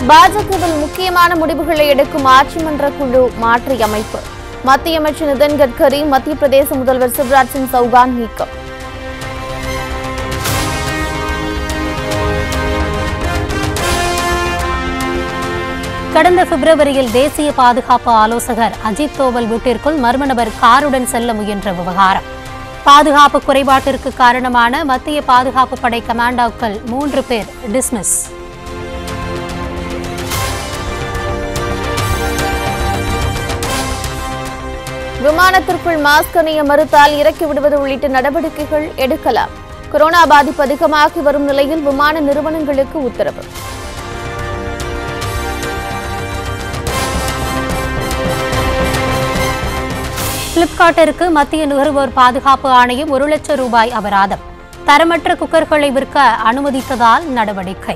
பாஜகவில் முக்கியமான முடிவுகளை எடுக்கும் ஆட்சி மன்ற குழு மாற்றியமைப்பு மத்திய அமைச்சர் நிதின் கட்கரி மத்திய பிரதேச முதல்வர் சிவராஜ் சிங் சௌகான் நீக்கம் கடந்த பிப்ரவரியில் தேசிய பாதுகாப்பு ஆலோசகர் அஜித் தோவல் வீட்டிற்குள் மர்ம நபர் காருடன் செல்ல முயன்ற விவகாரம் பாதுகாப்பு குறைபாட்டிற்கு காரணமான மத்திய பாதுகாப்பு படை கமாண்டோக்கள் மூன்று பேர் டிஸ்மிஸ் விமானத்திற்குள் மாஸ்க் அணிய மறுத்தால் இறக்கி விடுவது உள்ளிட்ட நடவடிக்கைகள் எடுக்கலாம் கொரோனா பாதிப்பு அதிகமாகி வரும் நிலையில் விமான நிறுவனங்களுக்கு உத்தரவு பிளிப்கார்ட்டிற்கு மத்திய நுகர்வோர் பாதுகாப்பு ஆணையம் ஒரு லட்சம் ரூபாய் அபராதம் தரமற்ற குக்கர்களை விற்க அனுமதித்ததால் நடவடிக்கை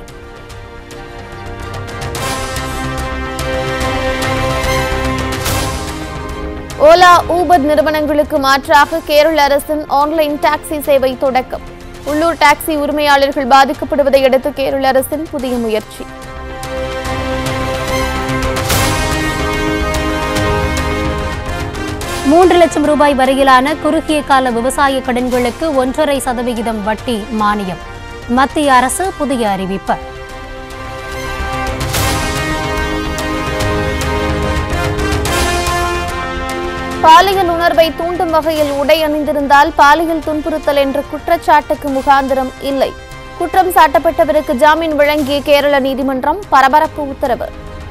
ஓலா ஊபர் நிறுவனங்களுக்கு மாற்றாக கேரள அரசின் ஆன்லைன் டாக்ஸி சேவை தொடக்கம் உள்ளூர் டாக்ஸி உரிமையாளர்கள் பாதிக்கப்படுவதை அடுத்து கேரள அரசின் புதிய முயற்சி மூன்று லட்சம் ரூபாய் வரையிலான குறுகிய கால விவசாய கடன்களுக்கு ஒன்றரை சதவிகிதம் வட்டி மானியம் மத்திய அரசு புதிய அறிவிப்பு பாலியல் உணர்வை தூண்டும் வகையில் உடை அணிந்திருந்தால் பாலியல் துன்புறுத்தல் என்ற குற்றச்சாட்டுக்கு முகாந்திரம் இல்லை குற்றம் சாட்டப்பட்டவருக்கு ஜாமீன் வழங்கிய கேரள நீதிமன்றம் பரபரப்பு உத்தரவு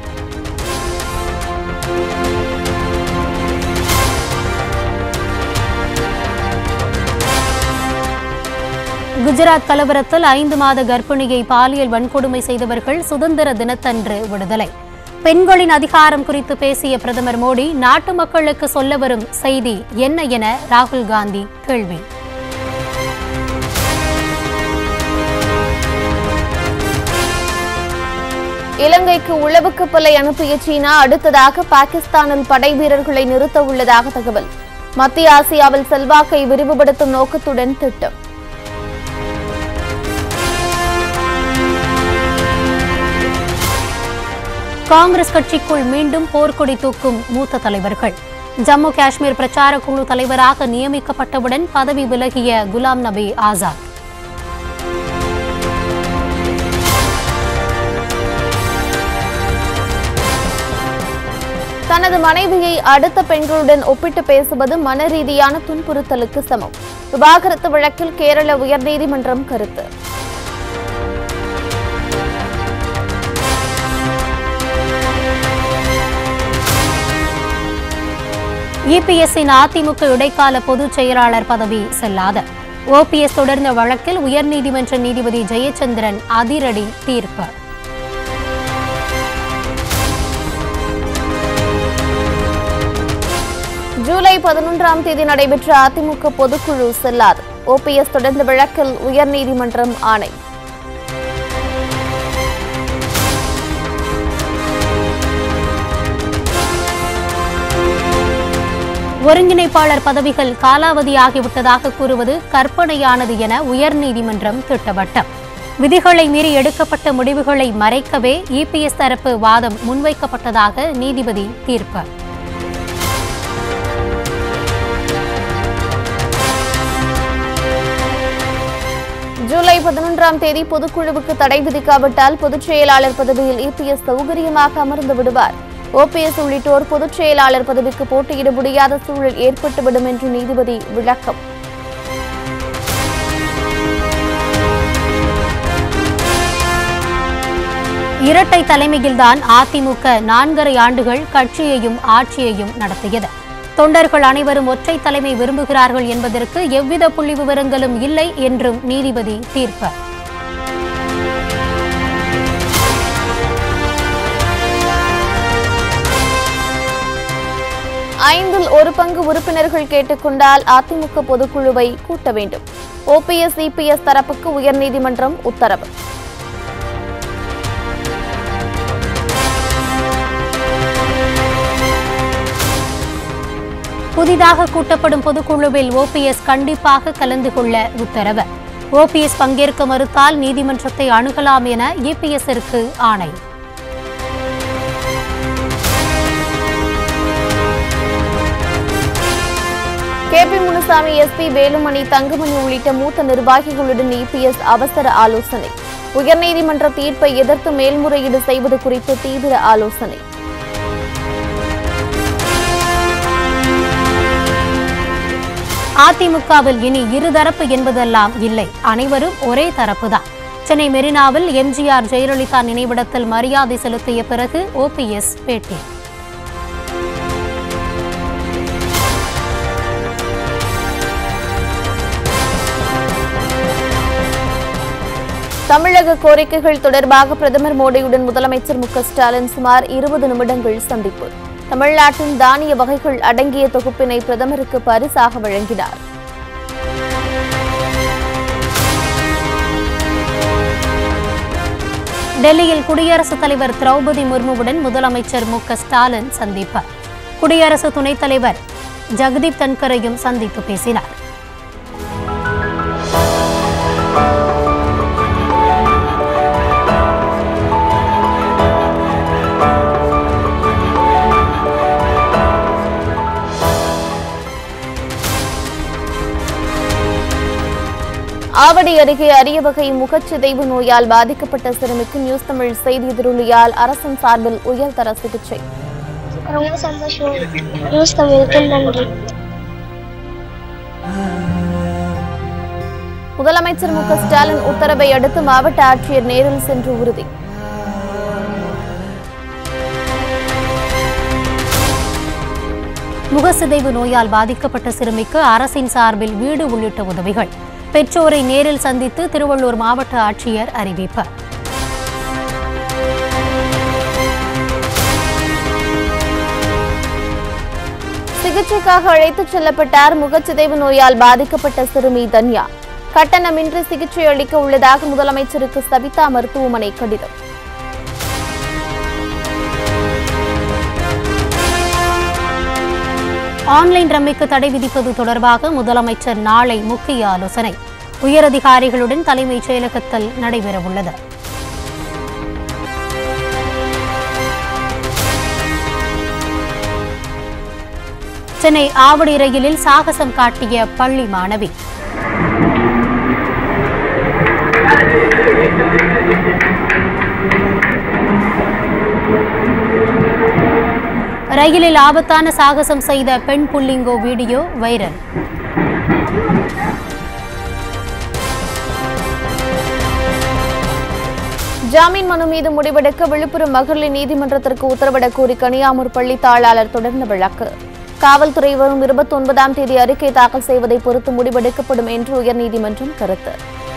குஜராத் கலவரத்தில் ஐந்து மாத கர்ப்பிணியை பாலியல் வன்கொடுமை செய்தவர்கள் சுதந்திர தினத்தன்று விடுதலை பெண்களின் அதிகாரம் குறித்து பேசிய பிரதமர் மோடி நாட்டு மக்களுக்கு சொல்ல வரும் செய்தி என்ன என ராகுல் காந்தி கேள்வி இலங்கைக்கு உளவு கப்பலை அனுப்பிய சீனா அடுத்ததாக பாகிஸ்தானில் படை வீரர்களை நிறுத்த உள்ளதாக தகவல் மத்திய ஆசியாவில் செல்வாக்கை விரிவுபடுத்தும் நோக்கத்துடன் திட்டம் காங்கிரஸ் கட்சிக்குள் மீண்டும் போர்க்கொடி தூக்கும் மூத்த தலைவர்கள் ஜம்மு காஷ்மீர் பிரச்சார குழு தலைவராக நியமிக்கப்பட்டவுடன் பதவி விலகிய குலாம் நபி ஆசாத் தனது மனைவியை அடுத்த பெண்களுடன் ஒப்பிட்டு பேசுவது மன ரீதியான துன்புறுத்தலுக்கு சமம் விவாகரத்து வழக்கில் கேரள உயர்நீதிமன்றம் கருத்து இபிஎஸ்ஸின் அதிமுக இடைக்கால பொதுச் செயலாளர் பதவி செல்லாத ஓபிஎஸ் தொடர்ந்த வழக்கில் உயர்நீதிமன்ற நீதிபதி ஜெயச்சந்திரன் அதிரடி தீர்ப்பு ஜூலை பதினொன்றாம் தேதி நடைபெற்ற அதிமுக பொதுக்குழு செல்லாது ஓபிஎஸ் தொடர்ந்த வழக்கில் உயர்நீதிமன்றம் ஆணை ஒருங்கிணைப்பாளர் பதவிகள் காலாவதியாகிவிட்டதாக கூறுவது கற்பனையானது என உயர்நீதிமன்றம் திட்டவட்டம் விதிகளை மீறி எடுக்கப்பட்ட முடிவுகளை மறைக்கவே இபிஎஸ் தரப்பு வாதம் முன்வைக்கப்பட்டதாக நீதிபதி தீர்ப்பு ஜூலை பதினொன்றாம் தேதி பொதுக்குழுவுக்கு தடை விதிக்காவிட்டால் பொதுச் செயலாளர் பதவியில் இபிஎஸ் சௌகரியமாக அமர்ந்து விடுவார் ஓபிஎஸ் உள்ளிட்டோர் பொதுச் செயலாளர் பதவிக்கு போட்டியிட முடியாத சூழல் ஏற்பட்டுவிடும் என்று நீதிபதி விளக்கம் இரட்டை தலைமையில்தான் அதிமுக நான்கரை ஆண்டுகள் கட்சியையும் ஆட்சியையும் நடத்தியது தொண்டர்கள் அனைவரும் ஒற்றை தலைமை விரும்புகிறார்கள் என்பதற்கு எவ்வித புள்ளி விவரங்களும் இல்லை என்றும் நீதிபதி தீர்ப்பு ஐந்தில் ஒரு பங்கு உறுப்பினர்கள் கேட்டுக்கொண்டால் அதிமுக பொதுக்குழுவை கூட்ட வேண்டும் ஓபிஎஸ் இபிஎஸ் தரப்புக்கு உயர்நீதிமன்றம் உத்தரவு புதிதாக கூட்டப்படும் பொதுக்குழுவில் ஓபிஎஸ் கண்டிப்பாக கலந்து கொள்ள உத்தரவு ஓபிஎஸ் பங்கேற்க மறுத்தால் நீதிமன்றத்தை அணுகலாம் என இபிஎஸ்ஸிற்கு ஆணை K P Munusamy SP Velumani Thangamani உள்ளிட்ட மூத்த நிர்வாகிகளுடன் இபிஎஸ் அவசர ஆலோசனை உயர்நீதிமன்ற தீர்ப்பை எதிர்த்து மேல்முறையீடு செய்வது குறித்து தீவிர ஆலோசனை அதிமுகவில் இனி இருதரப்பு என்பதெல்லாம் இல்லை அனைவரும் ஒரே தரப்புதான் சென்னை மெரினாவில் எம்ஜிஆர் ஜெயலலிதா நினைவிடத்தில் மரியாதை செலுத்திய பிறகு ஓபிஎஸ் பேட்டி தமிழக கோரிக்கைகள் தொடர்பாக பிரதமர் மோடியுடன் முதலமைச்சர் மு க ஸ்டாலின் சுமார் இருபது நிமிடங்கள் சந்திப்பு தமிழ்நாட்டின் தானிய வகைகள் அடங்கிய தொகுப்பினை பிரதமருக்கு பரிசாக வழங்கினார் டெல்லியில் குடியரசுத் தலைவர் திரௌபதி முர்முவுடன் முதலமைச்சர் மு க ஸ்டாலின் சந்திப்பு குடியரசு துணைத் தலைவர் ஜெகதீப் தன்கரையும் சந்தித்து பேசினார் ஆவடி அருகே அரிய வகை முகச்சிதைவு நோயால் பாதிக்கப்பட்ட சிறுமிக்கு நியூஸ் தமிழ் செய்தி எதிரொலியால் அரசின் சார்பில் உயர்தர சிகிச்சை ரொம்ப சந்தோஷம் நியூஸ் தமிழுக்கு நன்றி முதலமைச்சர் மு க ஸ்டாலின் உத்தரவை அடுத்து மாவட்ட ஆட்சியர் நேரில் சென்று உறுதி முகசிதைவு நோயால் பாதிக்கப்பட்ட சிறுமிக்கு அரசின் சார்பில் வீடு உள்ளிட்ட உதவிகள் பெற்றோரை நேரில் சந்தித்து திருவள்ளூர் மாவட்ட ஆட்சியர் அறிவிப்பு சிகிச்சைக்காக அழைத்துச் செல்லப்பட்டார் முகச்சிதைவு நோயால் பாதிக்கப்பட்ட சிறுமி தன்யா கட்டணமின்றி சிகிச்சை அளிக்க உள்ளதாக முதலமைச்சருக்கு சவிதா மருத்துவமனை கடிதம் ஆன்லைன் ரம்மிக்கு தடை விதிப்பது தொடர்பாக முதலமைச்சர் நாளை முக்கிய ஆலோசனை உயரதிகாரிகளுடன் தலைமைச் செயலகத்தில் நடைபெறவுள்ளது சென்னை ஆவடி ரயிலில் சாகசம் காட்டிய பள்ளி மாணவி ரயிலில் ஆபத்தான சாகசம் செய்த பெண் புள்ளிங்கோ வீடியோ வைரல் ஜாமீன் மனு மீது முடிவெடுக்க விழுப்புரம் மகளிர் நீதிமன்றத்திற்கு உத்தரவிடக் கோரி கனியாமூர் பள்ளி தாளாளர் தொடர்ந்த வழக்கு காவல்துறை வரும் இருபத்தி ஒன்பதாம் தேதி அறிக்கை தாக்கல் செய்வதை பொறுத்து முடிவெடுக்கப்படும் என்று உயர்நீதிமன்றம் கருத்து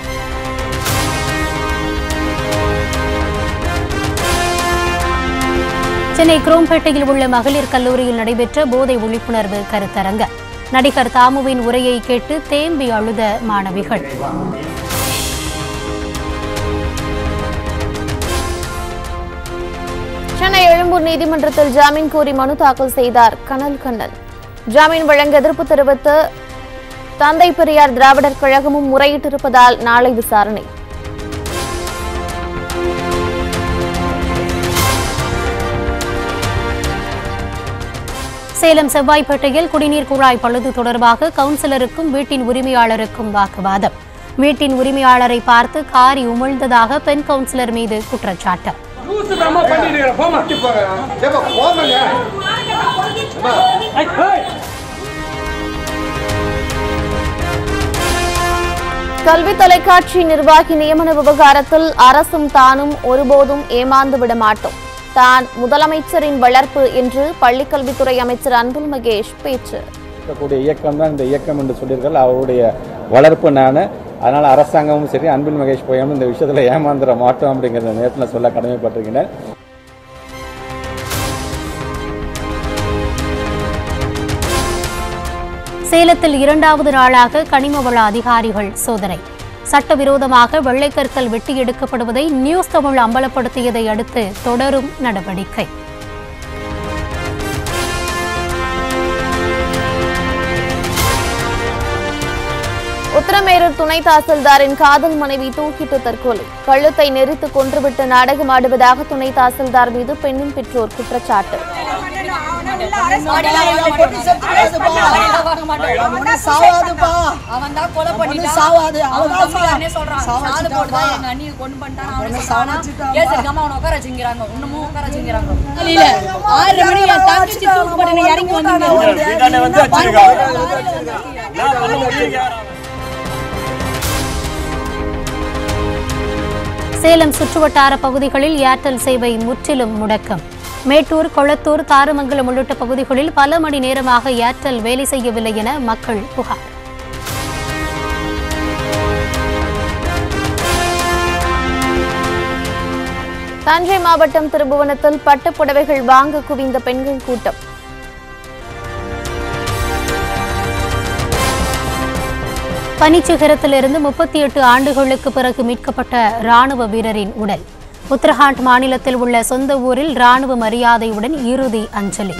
சென்னை குரோம்பேட்டையில் உள்ள மகளிர் கல்லூரியில் நடைபெற்ற போதை விழிப்புணர்வு கருத்தரங்க நடிகர் தாமுவின் உரையை கேட்டு தேம்பி அழுத மாணவிகள் சென்னை எழும்பூர் நீதிமன்றத்தில் ஜாமீன் கோரி மனு தாக்கல் செய்தார் கனல் கண்ணன் ஜாமீன் வழங்க எதிர்ப்பு தெரிவித்து தந்தை பெரியார் திராவிடர் கழகமும் முறையிட்டிருப்பதால் நாளை விசாரணை சேலம் செவ்வாய்ப்பேட்டையில் குடிநீர் குழாய் பழுது தொடர்பாக கவுன்சிலருக்கும் வீட்டின் உரிமையாளருக்கும் வாக்குவாதம் வீட்டின் உரிமையாளரை பார்த்து காரி உமிழ்ந்ததாக பெண் கவுன்சிலர் மீது குற்றச்சாட்டு லூசு தாமா பண்ணிட்டு இருக்கிற போமா ஏப்பா போமாங்க ஐ, ஏய். கல்வி தொலைக்காட்சி நிர்வாகி நியமன விவகாரத்தில் அரசும் தானும் ஒருபோதும் ஏமாந்து விட மாட்டோம் தான் முதலமைச்சரின் வளர்ப்பு என்று பள்ளிக்கல்வித்துறை அமைச்சர் அன்பில் மகேஷ் பேச்சு இருக்கக்கூடிய இயக்கம் தான் இந்த இயக்கம் என்று சொல்லியிருக்காரு அவருடைய வளர்ப்பு நான் அதனால் அரசாங்கமும் சரி அன்பில் மகேஷ் போயாமல் இந்த விஷயத்தில் ஏமாந்துட மாட்டோம் அப்படிங்கிற நேரத்தில் சொல்ல கடமைப்பட்டிருக்கிறேன் சேலத்தில் இரண்டாவது நாளாக கனிம வள அதிகாரிகள் சோதனை சட்டவிரோதமாக வெள்ளைக்கற்கள் வெட்டி எடுக்கப்படுவதை நியூஸ் தமிழ் அம்பலப்படுத்தியதை அடுத்து தொடரும் நடவடிக்கை உத்தரமேரூர் துணை தாசில்தாரின் காதல் மனைவி தூக்கிட்டு தற்கொலை கழுத்தை நெரித்து கொன்றுவிட்டு நாடகமாடுவதாக துணை தாசில்தார் மீது பெண்ணின் பெற்றோர் குற்றச்சாட்டு சாவாதுப்பா அவன் தான் கொலை பண்ணிட்டான் சாவாது அவன் அவன் தம்பிக்காரனே சொல்றான் சாது சாவச்சிட்டாப்பா. போட்டுதான் எங்க அண்ணியை கொண்டு பண்ணிட்டான் அவனை அவனை சொல்றானா சாவச்சிட்டாப்பா. கேஸ் எடுக்காம அவனை உட்கார வச்சுங்கிறாங்க இன்னமும் உட்கார வச்சுங்கிறாங்க இல்ல ஆறு மணி என் தங்கச்சி தூக்கு போட்டு இறங்கி வந்து சேலம் சுற்றுவட்டார பகுதிகளில் ஏர்டெல் சேவை முற்றிலும் முடக்கம் மேட்டூர் கொளத்தூர் தாரமங்கலம் உள்ளிட்ட பகுதிகளில் பல மணி நேரமாக ஏர்டெல் வேலை செய்யவில்லை என மக்கள் புகார் தஞ்சை மாவட்டம் திருபுவனத்தில் பட்டுப் புடவைகள் வாங்க குவிந்த பெண்கள் கூட்டம் பனிச்சிகரத்திலிருந்து முப்பத்தி எட்டு ஆண்டுகளுக்கு பிறகு மீட்கப்பட்ட ராணுவ வீரரின் உடல் உத்தரகாண்ட் மாநிலத்தில் உள்ள சொந்த ஊரில் ராணுவ மரியாதையுடன் இறுதி அஞ்சலி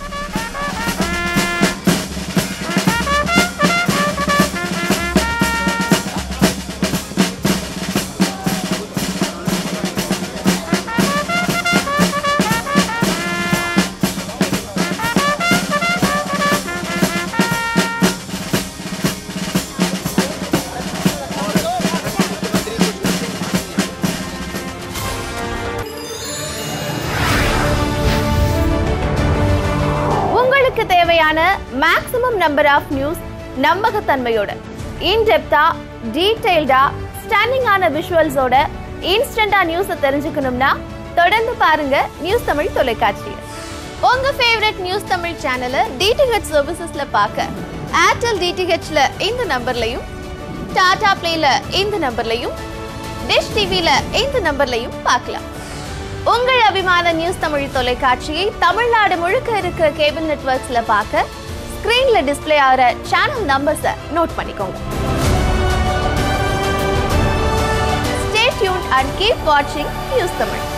உங்களுக்கு தேவையான மேக்ஸிமம் நம்பர் ஆஃப் நியூஸ் நம்பகத்தன்மையோட இன்டெப்தா டீடைல்டா ஸ்டன்னிங்கான விஷுவல்ஸோட இன்ஸ்டண்டா நியூஸை தெரிஞ்சுக்கணும்னா தொடர்ந்து பாருங்க நியூஸ் தமிழ் தொலைக்காட்சி உங்க ஃபேவரட் நியூஸ் தமிழ் சேனலை டிடிஹெச் சர்வீசஸ்ல பார்க்க ஏர்டெல் டிடிஹெச்ல இந்த நம்பர்லையும் டாடா பிளேல இந்த நம்பர்லையும் டிஷ் டிவில இந்த நம்பர்லையும் பார்க்கலாம் உங்கள் அபிமான நியூஸ் தமிழ் தொலைக்காட்சியை தமிழ்நாடு முழுக்க இருக்க கேபிள் நெட்வொர்க்ஸ்ல பார்க்க ஸ்கிரீன்ல டிஸ்ப்ளே ஆகிற சேனல் நம்பர்ஸை நோட் பண்ணிக்கோங்க ஸ்டே டியூன் அண்ட் கீப் வாட்சிங் நியூஸ் தமிழ்